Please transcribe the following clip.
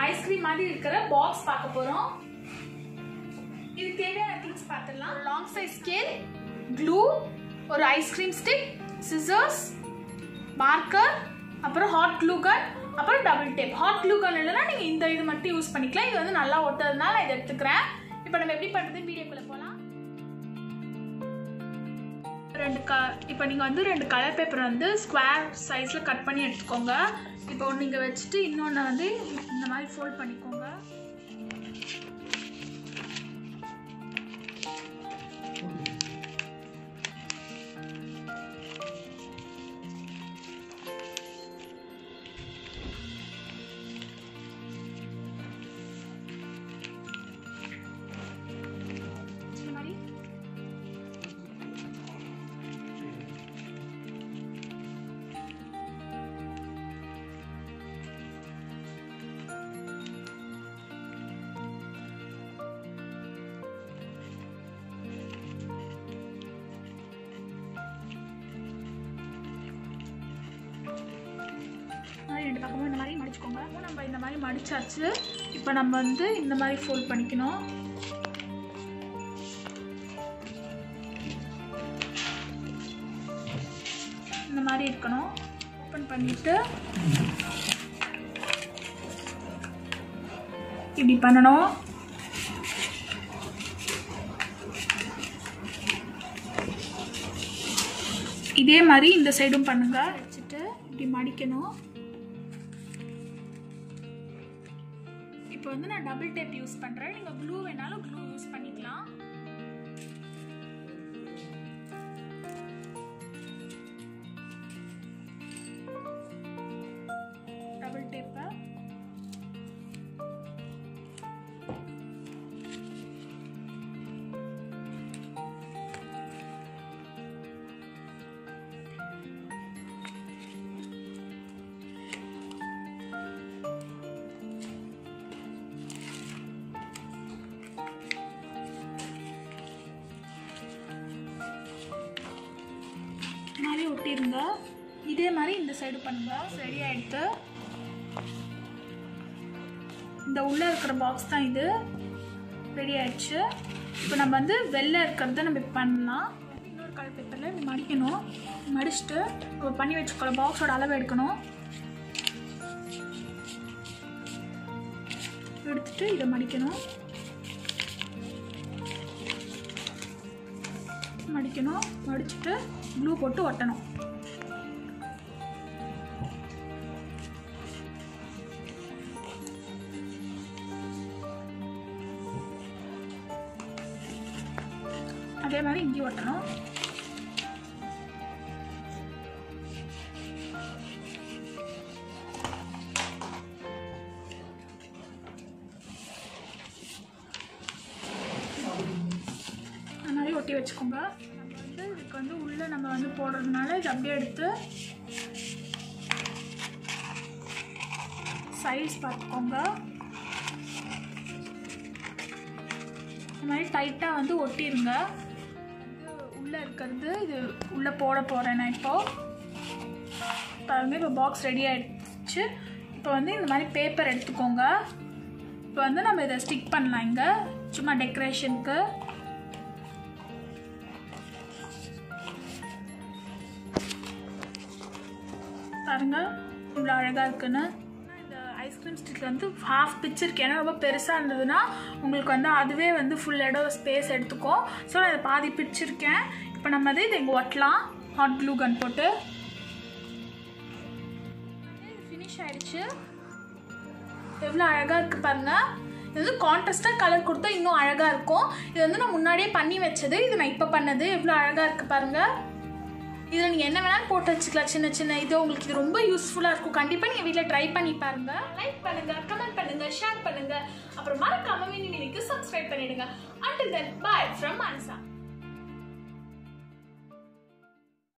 ice cream மாதிரி இருக்கிற box பார்க்க போறோம் இது தேவையான திங்ஸ் பார்த்துடலாம் லாங் சைஸ் ஸ்கேல் க்ளூ ஒரு ஐஸ்கிரீம் ஸ்டிக் சிசர்ஸ் மார்க்கர் அப்புறம் ஹாட் க்ளூ கன் அப்புறம் double tape hot glue gun இல்லைன்னா நீங்கள் இந்த இது மட்டும் யூஸ் பண்ணிக்கலாம் இது வந்து நல்லா ஒட்டுறதுனால நான் இதை எடுத்துக்கிறேன் இப்போ நம்ம எப்படி பண்ணுறது வீடியோக்குள்ளே போகலாம் ரெண்டு க இப்போ நீங்கள் வந்து ரெண்டு கலர் பேப்பர் வந்து ஸ்கொயர் சைஸில் கட் பண்ணி எடுத்துக்கோங்க இப்போ ஒன்று இங்கே வச்சுட்டு இன்னொன்று வந்து இந்த மாதிரி ஃபோல்ட் பண்ணிக்கோங்க இந்த மாதிரி மாதிரி ரெண்டு பக்கமும் இந்த மாதிரி மடிச்சுக்கோங்க நம்ம இந்த மாதிரி மடிச்சாச்சு இப்போ நம்ம வந்து இந்த மாதிரி ஃபோல்ட் பண்ணிக்கணும் இந்த மாதிரி இருக்கணும் ஓப்பன் பண்ணிட்டு இப்படி பண்ணணும் இதே மாதிரி இந்த சைடும் பண்ணுங்க வச்சுட்டு இப்படி மடிக்கணும் இப்போ வந்து நான் டபுள் டேப் யூஸ் பண்ணுறேன் நீங்கள் க்ளூ வேணாலும் க்ளூ யூஸ் பண்ணிக்கலாம் டபுள் டேப்பை மாதிரி ஒட்டிருங்க இதே மாதிரி இந்த சைடு பண்ணுங்க ரெடி ஆயிடுத்து இந்த உள்ள இருக்கிற பாக்ஸ் தான் இது ரெடி ஆயிடுச்சு இப்போ நம்ம வந்து வெளில இருக்கிறத நம்ம இப்ப பண்ணலாம் இன்னொரு கலர் பேப்பரில் இப்படி மடிக்கணும் மடிச்சுட்டு நம்ம பண்ணி வச்சுக்கிற பாக்ஸோட அளவு எடுக்கணும் எடுத்துட்டு இதை மடிக்கணும் மடிக்கணும் மடிச்சுட்டு க்ளூ போட்டு ஒட்டணும் அதே மாதிரி இங்கேயும் ஒட்டணும் அந்த மாதிரி ஒட்டி வச்சுக்கோங்க நம்ம வந்து இதுக்கு வந்து உள்ளே நம்ம வந்து போடுறதுனால இது அப்படியே எடுத்து சைஸ் பார்த்துக்கோங்க இந்த மாதிரி டைட்டாக வந்து ஒட்டிருங்க வந்து உள்ளே இருக்கிறது இது உள்ளே போட போகிறேன் நான் இப்போது பாருங்க இப்போ பாக்ஸ் ரெடி ஆயிடுச்சு இப்போ வந்து இந்த மாதிரி பேப்பர் எடுத்துக்கோங்க இப்போ வந்து நம்ம இதை ஸ்டிக் பண்ணலாம் இங்கே சும்மா டெக்கரேஷனுக்கு பாருங்க இவ்வளோ அழகாக இருக்குன்னு இந்த ஐஸ்கிரீம் ஸ்டிக் வந்து ஹாஃப் பிச் இருக்கு ஏன்னா ரொம்ப பெருசாக இருந்ததுன்னா உங்களுக்கு வந்து அதுவே வந்து ஃபுல் இடம் ஸ்பேஸ் எடுத்துக்கும் ஸோ நான் இதை பாதி பிரிச்சிருக்கேன் இப்போ நம்ம வந்து இதை இங்கே ஒட்டலாம் ஹாட் க்ளூ கன் போட்டு ஃபினிஷ் ஆயிடுச்சு எவ்வளோ அழகாக இருக்குது பாருங்க இது வந்து கான்ட்ராஸ்டாக கலர் கொடுத்தா இன்னும் அழகாக இருக்கும் இது வந்து நான் முன்னாடியே பண்ணி வச்சது இது நான் இப்போ பண்ணது எவ்வளோ அழகாக இருக்குது பாருங்கள் இதில் நீங்கள் என்ன வேணாலும் போட்டு வச்சுக்கலாம் சின்ன சின்ன இது உங்களுக்கு இது ரொம்ப யூஸ்ஃபுல்லாக இருக்கும் கண்டிப்பாக நீங்கள் வீட்டில் ட்ரை பண்ணி பாருங்க லைக் பண்ணுங்க கமெண்ட் பண்ணுங்க ஷேர் பண்ணுங்க அப்புறம் மறக்காம மினி மினிக்கு சப்ஸ்கிரைப் பண்ணிடுங்க until then bye from Monza